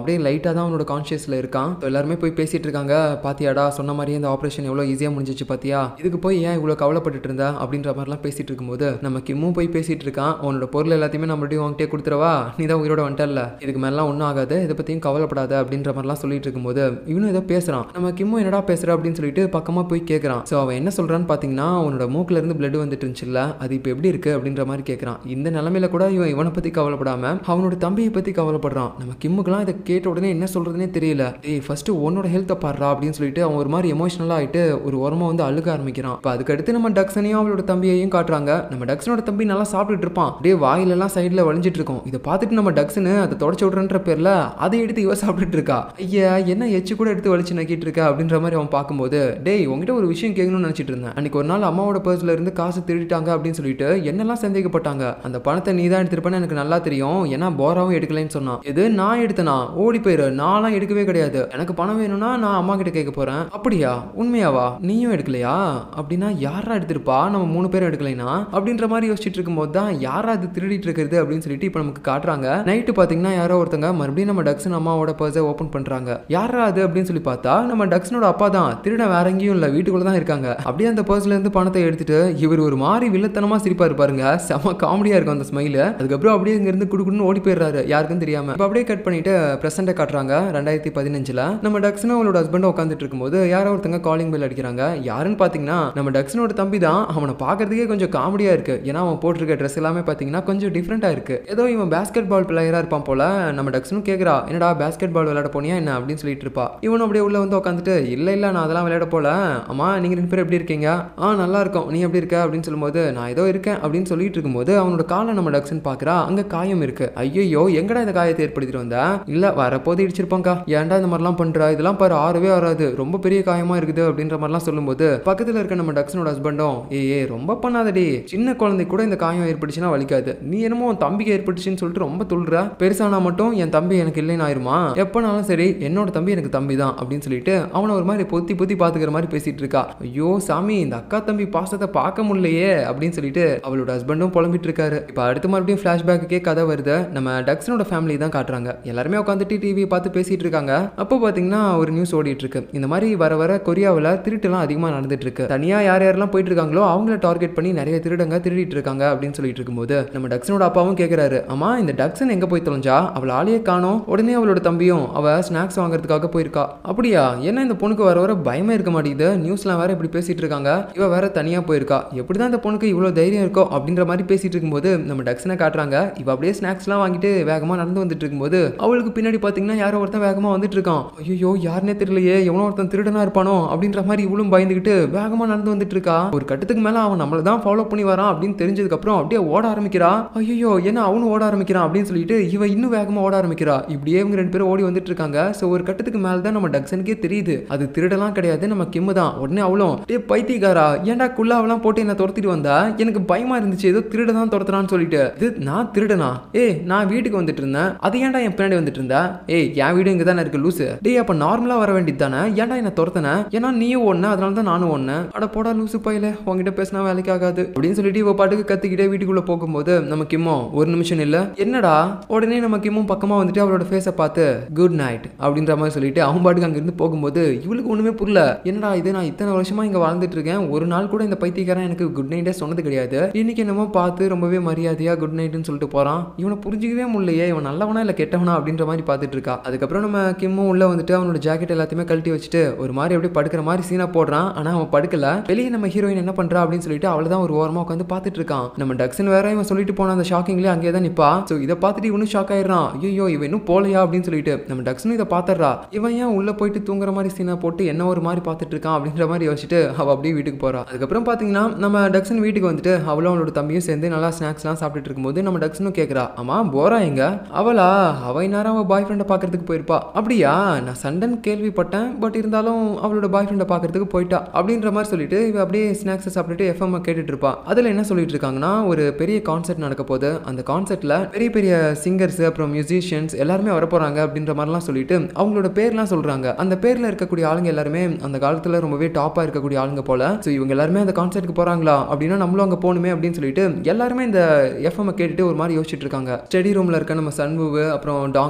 அப்படியே லைட்டாக தான் அவனோட கான்ஷியஸில் இருக்கான் So எல்லாருமே போய் பேசிட்டு இருக்காங்க பாத்தியாடா சொன்ன மாதிரியே இந்த ஆப்ரேஷன் எவ்வளோ ஈஸியாக முடிஞ்சிச்சு பாத்தியா இதுக்கு போய் ஏன் இவ்வளோ கவலைப்பட்டுட்டு இருந்தா அப்படின்ற மாதிரிலாம் பேசிட்டு இருக்கும்போது நம்ம கிம்மும் போய் பேசிட்டு இருக்கான் அவனோட பொருள் எல்லாத்தையுமே நம்மள்ட்டையும் வாங்கிட்டே கொடுத்துறவா நீ தான் உயிரோட வந்துட்டல இதுக்கு மேலாம் ஒன்றும் ஆகாது இதை பற்றியும் கவலைப்படாத அப்படின்ற மாதிரிலாம் சொல்லிட்டு இருக்கும்போது இவனும் ஏதோ பேசுகிறான் நம்ம கிம்மும் என்னடா பேசுற அப்படின்னு சொல்லிட்டு பக்கமாக போய் கேட்குறான் ஸோ அவன் என்ன சொல்கிறான்னு பார்த்தீங்கன்னா அவனோட மூக்குல இருந்து பிளட் வந்துட்டு இருந்துச்சுல்ல அது இப்போ எப்படி இருக்கு அப்படின்ற மாதிரி கேட்குறான் இந்த நிலமையில கூட இவன் இவனை பற்றி கவலைப்படாம அவனோட தம்பியை பற்றி கவலைப்படுறான் நம்ம கிம்முக்கெல்லாம் இதை கேட்ட உடனே என்ன சொல்றதுனே தெரியல ஏய் ஃபர்ஸ்ட் உன்னோட ஹெல்த்தை பாடுறா அப்படின்னு சொல்லிட்டு அவன் ஒரு மாதிரி எமோஷனலாக ஆயிட்டு ஒரு ஓரமாக வந்து அழுக ஆரம்பிக்கிறான் இப்போ அதுக்கடுத்து நம்ம டக்ஸனையும் அவளோட தம்பியையும் காட்டுறாங்க நம்ம டக்ஸனோட தம்பி நல்லா சாப்பிட்டுட்டு இருப்பான் அப்படியே வாயிலெல்லாம் சைடில் வழிஞ்சிட்டு இருக்கும் இதை பார்த்துட்டு நம்ம டக்ஸனு அதை தொடச்சு விட்றன்ற பேர்ல அதை எடுத்து இவ சாப்பிட்டுட்டு இருக்கா ஐயா என்ன எச்சு கூட எடுத்து வலிச்சு நக்கிட்டு இருக்கா அப்படின்ற மாதிரி அவன் பார்க்கும்போது டேய் உங்ககிட்ட ஒரு விஷயம் கேட்கணும்னு நினச்சிட்டு இருந்தேன் அன்னைக்கு ஒரு நாள் அம்மாவோட பர்ஸ்ல இருந்து காசு திருடிட்டாங்க அப்படின்னு சொல்லிட்டு என்னெல்லாம் சந்தேகப்பட்டாங்க அந்த பணத்தை நீ தான் எடுத்திருப்பேன்னு எனக்கு நல்லா தெரியும் ஏன்னா போராவும் எடுக்கலைன்னு சொன்னான் இது நான் எடுத்தனா ஓடி போயிரு நான்லாம் எடுக்கவே கிடையாது எனக்கு பணம் வேணும்னா நான் அம்மா கிட்ட கேட்க போறேன் அப்படியா உண்மையாவா நீயும் எடுக்கலையா அப்படின்னா யாரா எடுத்திருப்பா நம்ம மூணு பேரும் எடுக்கலைனா அப்படின்ற மாதிரி யோசிச்சுட்டு இருக்கும்போது தான் யாரா அது திருடிட்டு இருக்கிறது அப்படின்னு சொல்லிட்டு இப்போ நமக்கு காட்டுறாங்க நைட்டு பார்த்தீங்கன்னா யாரோ ஒருத்தங்க மறுபடியும் நம்ம டக்ஸன் அம்மாவோட பர்ஸை ஓப்பன் பண்றாங்க யாரா அது அப்படின்னு சொல்லி பார்த்தா நம்ம டக்ஸனோட அப்பா தான் திருடன் வேற எங்கேயும் இல்லை வீட்டுக்குள்ள தான் இருக்காங்க அப்படியே அந்த பர்ஸ்ல இருந்து பணத்தை எடுத்துட்டு இவர் ஒரு மாதிரி வில்லத்தனமா சிரிப்பாரு பாருங்க செம காமெடியா இருக்கும் அந்த ஸ்மைல் அதுக்கப்புறம் அப்படியே இங்க இருந்து குடுக்குன்னு ஓடி போயிடுறாரு யாருக்கும் தெரியாம இப்போ அப்படியே கட் பண்ணிட்டு பிரசண்ட்டை காட்டுறாங்க ரெண்டாயிரத்தி பதினஞ்சுல நம்ம டக்ஸனும் அவளோட ஹஸ்பண்ட் உட்காந்துட்டு இருக்கும்போது யாரோ ஒருத்தங்க காலிங் பெல் அடிக்கிறாங்க யாருன்னு பாத்தீங்கன்னா நம்ம டக்ஸனோட தம்பி தான் அவனை பார்க்கறதுக்கே கொஞ்சம் காமெடியா இருக்கு ஏன்னா அவன் போட்டிருக்க ட்ரெஸ் எல்லாமே பாத்தீங்கன்னா கொஞ்சம் டிஃப்ரெண்டா இருக்கு ஏதோ இவன் பேஸ்கெட் பால் பிளேயரா இருப்பான் போல நம்ம டக்ஸனும் கேக்குறா என்னடா பேஸ்கெட் பால் விளையாட போனியா என்ன அப்படின்னு சொல்லிட்டு இருப்பா இவனும் அப்படியே உள்ள வந்து உட்காந்துட்டு இல்ல இல்ல நான் அதெல்லாம் விளையாட போல அம்மா நீங்க ரெண்டு பேரும் எப்படி இருக்கீங்க ஆ நல்லா இருக்கும் நீ எப்படி இருக்க அப்படின்னு சொல்லும்போது நான் ஏதோ இருக்கேன் அப்படின்னு சொல்லிட்டு இருக்கும்போது அவனோட காலை நம்ம டக்ஸன் பாக்குறா அங்க காயம் இருக்கு ஐயோ எங்கடா இந்த காயத்தை ஏற்படுத்திட்டு வந்தா இல்ல வரப்போது இடிச்சிருப்பாங்கா ஏன்டா இந்த மாதிரிலாம் பண்றா இதெல்லாம் பாரு ஆறவே ஆறாது ரொம்ப பெரிய காயமா இருக்குது அப்படின்ற மாதிரிலாம் சொல்லும்போது பக்கத்துல இருக்க நம்ம டக்ஸனோட ஹஸ்பண்டும் ஏ ஏ ரொம்ப பண்ணாதடி சின்ன குழந்தை கூட இந்த காயம் ஏற்பட்டுச்சுன்னா வலிக்காது நீ என்னமோ உன் தம்பிக்கு ஏற்பட்டுச்சுன்னு சொல்லிட்டு ரொம்ப துள்ளுற பெருசானா மட்டும் என் தம்பி எனக்கு இல்லைன்னு ஆயிருமா எப்பனாலும் சரி என்னோட தம்பி எனக்கு தம்பி தான் அப்படின்னு சொல்லிட்டு அவனை ஒரு மாதிரி பொத்தி பொத்தி பாத்துக்கிற மாதிரி பேசிட்டு இருக்கா ஐயோ சாமி இந்த அக்கா தம்பி பாசத்தை பார்க்க முடியலையே அப்படின்னு சொல்லிட்டு அவளோட ஹஸ்பண்டும் புலம்பிட்டு இருக்காரு இப்போ அடுத்து மறுபடியும் ஃபிளாஷ்பேக்குக்கே கதை வருது நம்ம டக்ஸனோட ஃபேமிலி தான் காட்டுறாங்க எல்லாருமே உட்காந்துட்டு டிவியை பார்த்து பேசிட்டு இருக்காங்க அப்போ பார்த்தீங்கன்னா ஒரு நியூஸ் ஓடிட்டு இருக்கு இந்த மாதிரி வர வர கொரியாவில் திருட்டுலாம் அதிகமாக நடந்துட்டு இருக்கு தனியாக யார் யாரெல்லாம் போயிட்டு இருக்காங்களோ அவங்கள டார்கெட் பண்ணி நிறைய திருடங்க திருடிட்டு இருக்காங்க அப்படின்னு சொல்லிட்டு இருக்கும்போது நம்ம டக்ஸனோட அப்பாவும் கேட்குறாரு அம்மா இந்த டக்ஸன் எங்கே போய் தொலைஞ்சா அவள் ஆளையே காணோம் உடனே அவளோட தம்பியும் அவ ஸ்நாக்ஸ் வாங்குறதுக்காக போயிருக்கா அப்படியா என்ன இந்த பொண்ணுக்கு வர வர பயமே இருக்க மாட்டேங்குது நியூஸ்லாம் வேற இப்படி பேசிட்டு இருக்காங்க இவ வேற தனியாக போயிருக்கா எப்படி தான் இந்த பொண்ணுக்கு இவ்வளோ தைரியம் இருக்கோ அப்படின்ற மாதிரி பேசிட்டு இருக்கும்போது நம்ம டக்ஸனை காட்டுறாங்க இவ அப்படியே ஸ்நாக்ஸ்லாம் வாங்கிட்டு வேகமாக நடந்து வந்துட்டு இருக்கும்போது அவளுக்கு பின்னாடி பார்த்தீங்கன்னா யாரோ ஒருத்தன் வேகமாக வந்துட்டு இருக்கான் ஐயோ யாருனே தெரியலையே எவனோ ஒருத்தன் திருடனா இருப்பானோ அப்படின்ற மாதிரி இவளும் பயந்துக்கிட்டு வேகமாக நடந்து வந்துட்டு இருக்கா ஒரு கட்டத்துக்கு மேலே அவன் நம்மளை தான் ஃபாலோ பண்ணி வரான் அப்படின்னு தெரிஞ்சதுக்கு அப்புறம் அப்படியே ஓட ஆரம்பிக்கிறா ஐயோ என்ன அவனும் ஓட ஆரம்பிக்கிறான் அப்படின்னு சொல்லிட்டு இவ இன்னும் வேகமாக ஓட ஆரம்பிக்கிறா இப்படியே இவங்க ரெண்டு பேரும் ஓடி வந்துட்டு இருக்காங்க ஸோ ஒரு கட்டத்துக்கு மேலே தான் நம்ம டக்ஸனுக்கே தெரியுது அது திருடலாம் கிடையாது நம்ம கிம்மு தான் உடனே அவளும் டே பைத்தியக்காரா ஏன்டா குல்லாவெல்லாம் போட்டு என்ன துரத்திட்டு வந்தா எனக்கு பயமா இருந்துச்சு ஏதோ திருட தான் துரத்துறான்னு சொல்லிட்டு இது நான் திருடனா ஏய் நான் வீட்டுக்கு வந்துட்டு இருந்தேன் அது ஏன்டா என் பின்னாடி வந்துட்டு இருந்தா ஏய் என் வீடு இங்க தானே இருக்கு லூசு டேய் அப்ப நார்மலா வர வேண்டியது தானே ஏன்டா என்ன துரத்தன ஏன்னா நீயும் ஒண்ணு அதனால தான் நானும் ஒண்ணு அட போடா லூசு பையில உங்ககிட்ட பேசினா வேலைக்கு ஆகாது அப்படின்னு சொல்லிட்டு இவ பாட்டுக்கு கத்திக்கிட்டே வீட்டுக்குள்ள போகும்போது நம்ம கிம்மோ ஒரு நிமிஷம் இல்ல என்னடா உடனே நம்ம கிம்மும் பக்கமா வந்துட்டு அவளோட ஃபேஸை பார்த்து குட் நைட் அப்படின்ற மாதிரி சொல்லிட்டு அவன் பாட்டுக்கு அங்கிருந்து போகும்போது இவளுக்கு ஒண்ணுமே புரியல என்னடா இது நான் இத்தனை வருஷமா இங்க வாழ்ந்துட்டு இருக்கேன் ஒரு நாள் கூட இந்த பைத்தியக்காரன் எனக்கு குட் நைட்டே சொன்னது கிடையாது இன்னைக்கு என்னமோ பார்த்து ரொம்பவே மரியாதையா குட் நைட்னு சொல்லிட்டு போறான் இவனை புரிஞ்சிக்கவே முடியலையே இவன் நல்லவனா இல்ல கெட்டவனா அப்படின்ற மாதிரி பார்த்துட்டு இருக்கா அதுக்கப்புறம் நம்ம கிம்மும் உள்ள வந்துட்டு அவனோட ஜாக்கெட் எல்லாத்தையுமே கழட்டி வச்சுட்டு ஒரு மாதிரி அப்படியே படுக்கிற மாதிரி சீனா போடுறான் ஆனா அவன் படுக்கல வெளியே நம்ம ஹீரோயின் என்ன பண்றா அப்படின்னு சொல்லிட்டு அவளை தான் ஒரு ஓரமா உட்காந்து பார்த்துட்டு இருக்கான் நம்ம டக்ஸன் வேற இவன் சொல்லிட்டு போன அந்த ஷாக்கிங்லேயே அங்கேயே தான் நிப்பா ஸோ இதை பார்த்துட்டு இவனும் ஷாக் ஆயிடுறான் ஐயோ இவன் இன்னும் போலையா அப்படின்னு சொல்லிட்டு நம்ம டக்ஸனும் இதை பார்த்துடுறா இவன் ஏன் உள்ள போயிட்டு தூங்குற மாதிரி சீனா போட்டு என்ன ஒரு மாதிரி பார்த்துட்டு இருக்கான் அப்படின்ற மாதிரி யோசிச்சுட்டு அவள் அப்படியே வீட்டுக்கு போறா அதுக்கப்புறம் பார்த்தீங்கன்னா நம்ம டக்ஸன் வீட்டுக்கு வந்துட்டு அவளும் அவளோட தம்பியும் சேர்ந்து நல்லா ஸ்நாக்ஸ்லாம் சாப்பிட்டுட்டு இருக்கும்போது நம்ம டக்ஸனும் கேட்குறா அம்மா போறா எங்க அவளா அவ நேரம் அவள் பாய் ஃப்ரெண்டை பார்க்கறதுக்கு போயிருப்பா அப்படியா நான் சண்டன் கேள்விப்பட்டேன் பட் இருந்தாலும் அவளோட பாய் ஃப்ரெண்டை பார்க்கறதுக்கு போயிட்டா அப்படின்ற மாதிரி சொல்லிட்டு இவ அப்படியே ஸ்நாக்ஸை சாப்பிட்டுட்டு எஃப்எம் கேட்டுட்டு இருப்பா அதில் என்ன சொல்லிட்டு இருக்காங்கன்னா ஒரு பெரிய கான்சர்ட் நடக்க போகுது அந்த கான்சர்ட்ல பெரிய பெரிய சிங்கர்ஸ் அப்புறம் மியூசிஷியன்ஸ் எல்லாருமே வர போறாங்க அப்படின்ற மாதிரிலாம் சொல்லிட்டு அவங்களோட பேர்லாம் சொல்றாங்க அந்த பேர்ல இருக்கக்கூடிய ஆளுங்க எல்லாருமே அந்த காலத்துல ரொம்பவே டாப்பா இருக்கக்கூடிய ஆளுங்க போல ஸோ இவங்க எல்லாருமே அந்த கான்சர்ட்டுக்கு போறாங்களா அப்படின்னா நம்மளும் அங்க போகணுமே அப்படின்னு சொல்லிட்டு எல்லாருமே இந்த எஃப்எம் கேட்டுட்டு ஒரு மாதிரி யோசிச்சுட்டு இருக்காங்க ஸ்டடி ரூம்ல இருக்க நம்ம சன்வுவு அப்புறம் டாங்க இவங்க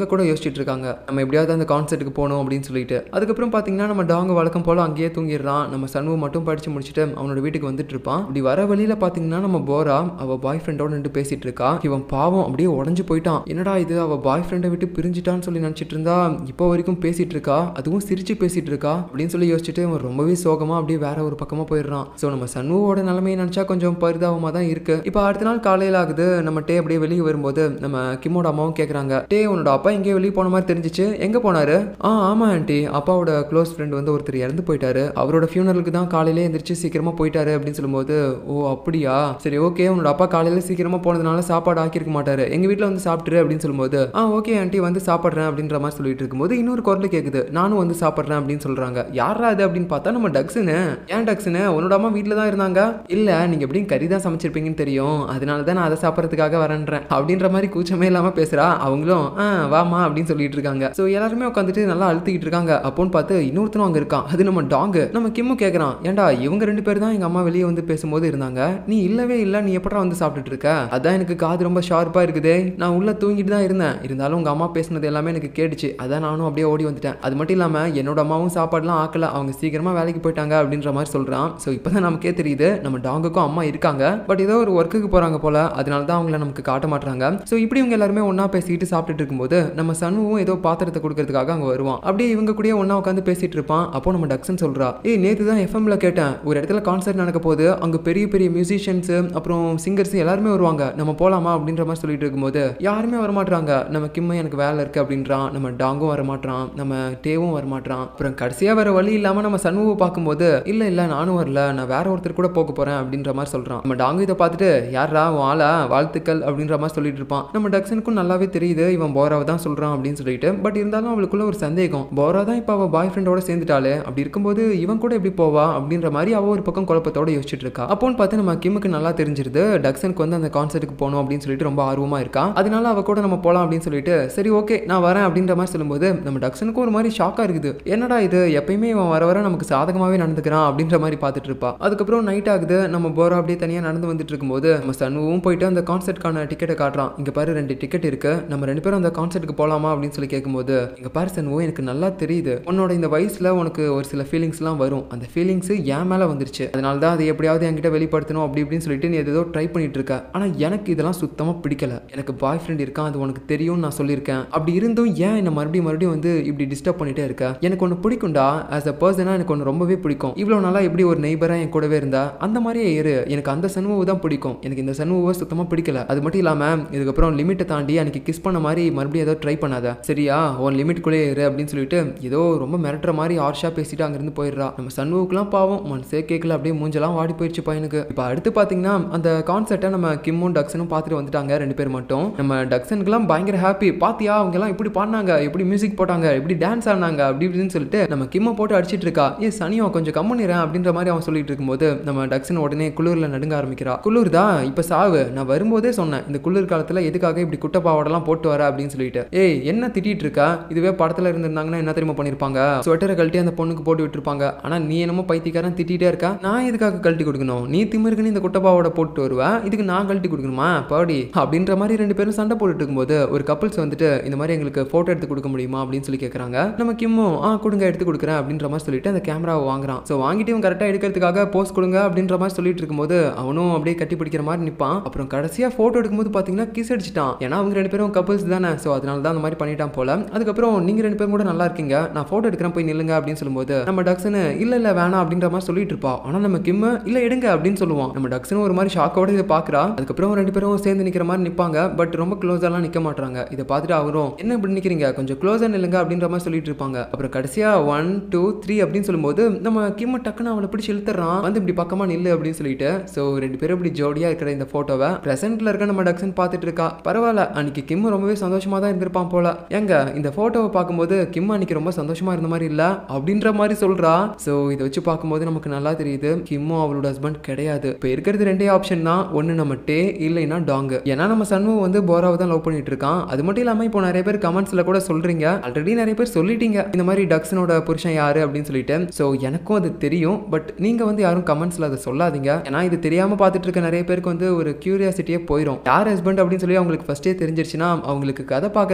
இவங்க கூட யோசிச்சுட்டு இருக்காங்க நம்ம எப்படியாவது அந்த கான்சர்ட்டுக்கு போகணும் அப்படின்னு சொல்லிட்டு அதுக்கப்புறம் பார்த்தீங்கன்னா நம்ம டாங்க வழக்கம் போல அங்கேயே தூங்கிடுறான் நம்ம சண்முகம் மட்டும் படிச்சு முடிச்சுட்டு அவனோட வீட்டுக்கு வந்துட்டு இருப்பான் இப்படி வர வழியில பார்த்தீங்கன்னா நம்ம போரா அவ பாய் ஃப்ரெண்டோட நின்று பேசிட்டு இருக்கா இவன் பாவம் அப்படியே உடஞ்சு போயிட்டான் என்னடா இது அவ பாய் ஃப்ரெண்டை விட்டு பிரிஞ்சிட்டான்னு சொல்லி நினச்சிட்டு இருந்தா இப்போ வரைக்கும் பேசிட்டு இருக்கா அதுவும் சிரிச்சு பேசிட்டு இருக்கா அப்படின்னு சொல்லி யோசிச்சுட்டு இவன் ரொம்பவே சோகமா அப்படியே வேற ஒரு பக்கமா போயிடுறான் ஸோ நம்ம சண்முகோட நிலைமையை நினச்சா கொஞ்சம் பரிதாபமாக தான் இருக்கு இப்போ அடுத்த நாள் காலையில் ஆகுது நம்ம டே அப்படியே வெளியே வரும்போது நம்ம கிம்மோட அம்மாவும் கேட்குறாங்க டே உன்னோட அப்பா எங்கேயோ வெளியே போன மாதிரி தெரிஞ்சிச்சு எங்கே போனாரு ஆ ஆமாம் ஆண்டி அப்பாவோட க்ளோஸ் ஃப்ரெண்ட் வந்து ஒருத்தர் இறந்து போயிட்டாரு அவரோட ஃபியூனலுக்கு தான் காலையிலே எந்திரிச்சு சீக்கிரமா போயிட்டாரு அப்படின்னு சொல்லும்போது ஓ அப்படியா சரி ஓகே உன்னோட அப்பா காலையில சீக்கிரமா போனதுனால சாப்பாடு ஆக்கியிருக்க மாட்டாரு எங்க வீட்டில் வந்து சாப்பிட்டுரு அப்படின்னு சொல்லும்போது ஆ ஓகே ஆண்டி வந்து சாப்பிட்றேன் அப்படின்ற மாதிரி சொல்லிட்டு இருக்கும்போது இன்னொரு குரல் கேட்குது நானும் வந்து சாப்பிட்றேன் அப்படின்னு சொல்றாங்க யாரா அது அப்படின்னு பார்த்தா நம்ம டக்ஸுன்னு ஏன் டக்ஸுன்னு உன்னோட அம்மா வீட்டில் தான் இருந்தாங்க இல்ல நீங்க எப்படியும் கறி தான் சமைச்சிருப்பீங்கன்னு தெரியும் அதனால தான் நான் அதை சாப்பிட்றதுக்காக வரேன்றேன் அப்படின்ற மாதிரி கூச்சமே இல்லாம பேசுறா அவங்களும் ஆ வாமா அப்படின்னு சொல்லிட்டு இருக்காங்க ஸோ எல்லாருமே உட்காந்துட்டு நல்லா அழுத்திக்கிட்டு இருக்காங்க அப்போன்னு பார்த்து இன்னொருத்தனும் அங்கே இருக்கான் அது நம்ம டாங்கு நம்ம கிம்மு கேட்குறான் ஏன்டா இவங்க ரெண்டு பேர் தான் எங்கள் அம்மா வெளியே வந்து பேசும்போது இருந்தாங்க நீ இல்லவே இல்லை நீ எப்படா வந்து சாப்பிட்டுட்டு இருக்க அதான் எனக்கு காது ரொம்ப ஷார்ப்பாக இருக்குதே நான் உள்ள தூங்கிட்டு தான் இருந்தேன் இருந்தாலும் உங்கள் அம்மா பேசுனது எல்லாமே எனக்கு கேட்டுச்சு அதான் நானும் அப்படியே ஓடி வந்துட்டேன் அது மட்டும் இல்லாமல் என்னோட அம்மாவும் சாப்பாடுலாம் ஆக்கல அவங்க சீக்கிரமாக வேலைக்கு போயிட்டாங்க அப்படின்ற மாதிரி சொல்கிறான் ஸோ இப்போ தான் நமக்கே தெரியுது நம்ம டாங்குக்கும் அம்மா இருக்காங்க பட் ஏதோ ஒரு ஒர்க்குக்கு போகிறாங்க போல அதனால தான் அவங்கள நமக்கு காட்ட மாட்டாங்க ஸோ இப்படி இவங்க எல்லாருமே ஒன்றா பேசிக்கிட்டு சாப்பிட்டுட்டு இருக்கும்போது நம்ம சண்முகம் ஏதோ பாத்திரத்தை கொடுக்கறதுக்காக அங்கே வருவான் அப்படியே இவங்க கூடயே ஒன்றா உட்காந்து பேசிட்டு இருப்பான் அப்போ நம்ம டக்ஸன் சொல்றா ஏய் நேற்று தான் எஃப்எம்ல கேட்டேன் ஒரு இடத்துல கான்சர்ட் நடக்க போகுது அங்கே பெரிய பெரிய மியூசிஷியன்ஸ் அப்புறம் சிங்கர்ஸ் எல்லாருமே வருவாங்க நம்ம போலாமா அப்படின்ற மாதிரி சொல்லிட்டு இருக்கும்போது யாருமே வரமாட்றாங்க நம்ம கிம்ம எனக்கு வேலை இருக்கு அப்படின்றான் நம்ம டாங்கும் வரமாட்றான் நம்ம டேவும் வரமாட்றான் அப்புறம் கடைசியா வேற வழி இல்லாம நம்ம சண்முகம் பார்க்கும்போது இல்ல இல்ல நானும் வரல நான் வேற ஒருத்தர் கூட போக போறேன் அப்படின்ற மாதிரி சொல்றான் நம்ம டாங்கு இதை பார்த்துட்டு யாரா உன் ஆளா வாழ்த்துக்கள் அப்படின்ற மாதிரி சொல்லிட்டு இருப்பான் நம்ம டக்ஸனுக்கும் நல்லாவே தெரியுது இவன் போராவை தான் சொல்றான் அப்படின்னு சொல்லிட்டு பட் இருந்தாலும் அவளுக்குள்ள ஒரு சந்தேகம் போரா தான் இப்போ அவள் பாய் ஃப்ரெண்டோட சேர்ந்துட்டாலே அப்படி இருக்கும்போது இவன் கூட எப்படி போவா அப்படின்ற மாதிரி அவ ஒரு பக்கம் குழப்பத்தோட யோசிச்சுட்டு இருக்கா அப்போன்னு பார்த்து நம்ம கிம்முக்கு நல்லா தெரிஞ்சிருது டக்ஸனுக்கு வந்து அந்த கான்சர்ட்டுக்கு போகணும் அப்படின்னு சொல்லிட்டு ரொம்ப ஆர்வமா இருக்கா அதனால அவ கூட நம்ம போகலாம் அப்படின்னு சொல்லிட்டு சரி ஓகே நான் வரேன் அப்படின்ற மாதிரி சொல்லும்போது நம்ம டக்ஸனுக்கும் ஒரு மாதிரி ஷாக்காக இருக்குது என்னடா இது எப்பயுமே இவன் வர வர நமக்கு சாதகமாகவே நடந்துக்கிறான் அப்படின்ற மாதிரி பார்த்துட்டு இருப்பா அதுக்கப்புறம் நைட் ஆகுது நம்ம போரா அப்படியே தனியாக நடந்து வந்துட்டு இருக்கும்போது நம்ம சண்முகவும் போயிட்டு அந்த கான்சர்ட்கான டிக்கெட்டை காட்டுறான் இங்க பாரு ரெண்டு டிக்கெட் இருக்கு நம்ம ரெண்டு பேரும் அந்த கான்சர்ட்டுக்கு போகலாமா அப்படின்னு சொல்லி கேட்கும்போது இங்க பாரு சண்முகம் எனக்கு நல்லா தெரியுது உன்னோட இந்த வயசுல உனக்கு ஒரு சில ஃபீலிங்ஸ்லாம் வரும் அந்த ஃபீலிங்ஸ் என் மேல வந்துருச்சு அதனால தான் அதை எப்படியாவது என்கிட்ட வெளிப்படுத்தணும் அப்படி இப்படின்னு சொல்லிட்டு நீ ஏதோ ட்ரை பண்ணிட்டு இருக்க ஆனா எனக்கு இதெல்லாம் சுத்தமா பிடிக்கல எனக்கு பாய் ஃப்ரெண்ட் இருக்கான் அது உனக்கு தெரியும்னு நான் சொல்லியிருக்கேன் அப்படி இருந்தும் ஏன் என்ன மறுபடியும் மறுபடியும் வந்து இப்படி டிஸ்டர்ப் பண்ணிட்டே இருக்க எனக்கு ஒன்று பிடிக்கும்டா ஆஸ் அ பர்சனாக எனக்கு ஒன்று ரொம்பவே பிடிக்கும் இவ்வளோ நாளா எப்படி ஒரு நெய்பராக என் கூடவே இருந்தா அந்த மாதிரியே இரு எனக்கு அந்த சண்முகம் தான் பிடிக்கும் எனக்கு இந்த சண்முகம் சுத்தமாக பிடிக்கல அது மட்டும் இல்லாமல் இதுக்கப்புறம் லிமிட்டை தாண்டி அன்னைக்கு கிஸ் பண்ண மாதிரி மறுபடியும் ஏதோ ட்ரை பண்ணாத சரியா உன் லிமிட்குள்ளே இரு அப்படின்னு சொல்லிட்டு ஏதோ ரொம்ப மிரட்டுற மாதிரி ஆர்ஷா பேசிட்டு அங்கேருந்து போயிடுறா நம்ம சண்முகக்குலாம் பாவம் மனசே கேட்கல அப்படியே மூஞ்செல்லாம் வாடி போயிடுச்சு பையனுக்கு இப்போ அடுத்து பார்த்தீங்கன்னா அந்த கான்சர்ட்டை நம்ம கிம்மும் டக்ஸனும் பார்த்துட்டு வந்துட்டாங்க ரெண்டு பேர் மட்டும் நம்ம டக்ஸனுக்குலாம் பயங்கர ஹாப்பி பாத்தியா அவங்க எல்லாம் இப்படி பாடினாங்க எப்படி மியூசிக் போட்டாங்க எப்படி டான்ஸ் ஆடினாங்க அப்படி இப்படின்னு சொல்லிட்டு நம்ம கிம்மை போட்டு அடிச்சிட்டு இருக்கா ஏ சனியோ கொஞ்சம் கம்முனிறேன் அப்படின்ற மாதிரி அவன் சொல்லிட்டு இருக்கும்போது நம்ம டக்ஸன் உடனே குளிரில் நடுங்க ஆரம்பிக்கிறா குளிர் தான் இப்போ சாவு நான் வரும்போதே சொன்னேன் இந்த குளிர் காலத்தில் எதுக்காக இப்படி குட்டை பாவாடெல்லாம் போட்டு வர அப்படின்னு சொல்லிட்டு ஏய் என்ன திட்டிட்டு இருக்கா இதுவே படத்தில் இருந்திருந்தாங்கன்னா என்ன தெரியுமா பண்ணியிருப்பாங்க ஸ்வெட்டரை கழட்டி அந்த பொண்ணுக்கு போட்டு விட்டுருப்பாங்க ஆனால் நீ என்னமோ பைத்தியக்காரன் திட்டிகிட்டே இருக்கா நான் எதுக்காக கழட்டி கொடுக்கணும் நீ திமிருக்குன்னு இந்த குட்டை பாவாடை போட்டு வருவேன் இதுக்கு நான் கழட்டி கொடுக்கணுமா பாடி அப்படின்ற மாதிரி ரெண்டு பேரும் சண்டை போட்டுட்டு இருக்கும்போது ஒரு கப்பல்ஸ் வந்துட்டு இந்த மாதிரி எங்களுக்கு ஃபோட்டோ எடுத்து கொடுக்க முடியுமா அப்படின்னு சொல்லி கேட்குறாங்க நம்ம கிம்மும் ஆ கொடுங்க எடுத்து கொடுக்குறேன் அப்படின்ற மாதிரி சொல்லிட்டு அந்த கேமராவை வாங்குறான் ஸோ வாங்கிட்டு இவன் கரெக்டாக எடுக்கிறதுக்காக போஸ்ட் கொடுங்க அப்படின்ற மாதிரி சொல்லிட்டு இருக்கும்போது அவனும் அப்படியே கட்டி பிடிக்கிற மாதிரி நிற்பான் அப்புறம் கடைசியாக ஃபோட்டோ எடுக்கும்போது பார்த்தீங்கன்னா கிஸ் அடிச்சிட்டான் ஏன்னா அவங்க ரெண்டு பேரும் கப்பல்ஸ் தானே ஸோ அதனால தான் அந்த மாதிரி பண்ணிட்டான் போல அதுக்கப்புறம் நீங்கள் ரெண்டு பேரும் கூட நல்லா இருக்கீங்க நான் ஃபோட்டோ எடுக்கிறேன் போய் நில்லுங்க அப்படின்னு சொல்லும்போது நம்ம டக்ஸனு இல்லை இல்லை வேணாம் அப்படின்ற மாதிரி சொல்லிட்டு இருப்பா ஆனால் நம்ம கிம்மு இல்லை எடுங்க அப்படின்னு சொல்லுவான் நம்ம டக்ஸனும் ஒரு மாதிரி ஷாக்கோட இதை பார்க்குறா அதுக்கப்புறம் ரெண்டு பேரும் சேர்ந்து நிற்கிற மாதிரி நிற்பாங்க பட் ரொம்ப க்ளோஸாலாம் நிற்க மாட்டாங்க இதை பார்த்துட்டு அவரும் என்ன இப்படி நிற்கிறீங்க கொஞ்சம் க்ளோஸாக நில்லுங்க அப்படின்ற மாதிரி சொல்லிட்டு இருப்பாங்க அப்புறம் கடைசியாக ஒன் டூ த்ரீ அப்படின்னு சொல்லும்போது நம்ம கிம்மு டக்குன்னு அவளை பிடிச்சி இழுத்துறான் வந்து இப்படி பக்கமாக நில்லு அப்படின்னு சொல்லிட்டு ஸோ ரெண்டு பேரும் இப்படி ஜோடியாக இருக்கிற இந்த ஃபோட்டோவை ப்ரெசென்ட்ல இருக்க நம்ம டக்ஸன் பார்த்துட்டு இருக்கா பரவாயில்ல அன்னைக்கு கிம்மு ரொம்பவே சந்தோஷமா தான் இருந்திருப்பான் போல ஏங்க இந்த ஃபோட்டோவை பார்க்கும்போது கிம் அன்னைக்கு ரொம்ப சந்தோஷமா இருந்த மாதிரி இல்ல அப்படின்ற மாதிரி சொல்றா ஸோ இதை வச்சு பார்க்கும்போது நமக்கு நல்லா தெரியுது கிம்மும் அவளோட ஹஸ்பண்ட் கிடையாது இப்போ இருக்கிறது ரெண்டே ஆப்ஷன் தான் ஒன்று நம்ம டே இல்லைன்னா டாங்கு ஏன்னா நம்ம சண்முகம் வந்து போராவை தான் லவ் பண்ணிட்டு இருக்கான் அது மட்டும் இல்லாமல் இப்போ நிறைய பேர் கமெண்ட்ஸ்ல கூட சொல்றீங்க ஆல்ரெடி நிறைய பேர் சொல்லிட்டீங்க இந்த மாதிரி டக்ஸனோட புருஷன் யாரு அப்படின்னு சொல்லிட்டு ஸோ எனக்கும் அது தெரியும் பட் நீங்க வந்து யாரும் கமெண்ட்ஸ்ல அதை சொல்லாதீங்க ஏன்னா இது தெரியாம பார்த்துட்டு இருக்க நிறைய பேருக்கு வந்து ஒரு கியூரியாசிட்டியே போயிடும் யார் ஹஸ்பண்ட் அப்படின்னு சொல்லி அவங்களுக்கு ஃபர்ஸ்டே தெரிஞ்சிருச்சுன்னா அவங்களுக்கு கதை பார்க்குற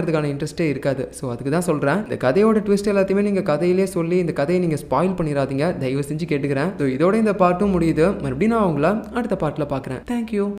பார்க்கறதுக்கான இன்ட்ரெஸ்ட்டே இருக்காது ஸோ அதுக்கு தான் சொல்கிறேன் இந்த கதையோட ட்விஸ்ட் எல்லாத்தையுமே நீங்கள் கதையிலே சொல்லி இந்த கதையை நீங்கள் ஸ்பாயில் பண்ணிடாதீங்க தயவு செஞ்சு கேட்டுக்கிறேன் ஸோ இதோட இந்த பாட்டும் முடியுது மறுபடியும் நான் உங்களை அடுத்த பாட்டில் பார்க்குறேன் தேங்க்யூ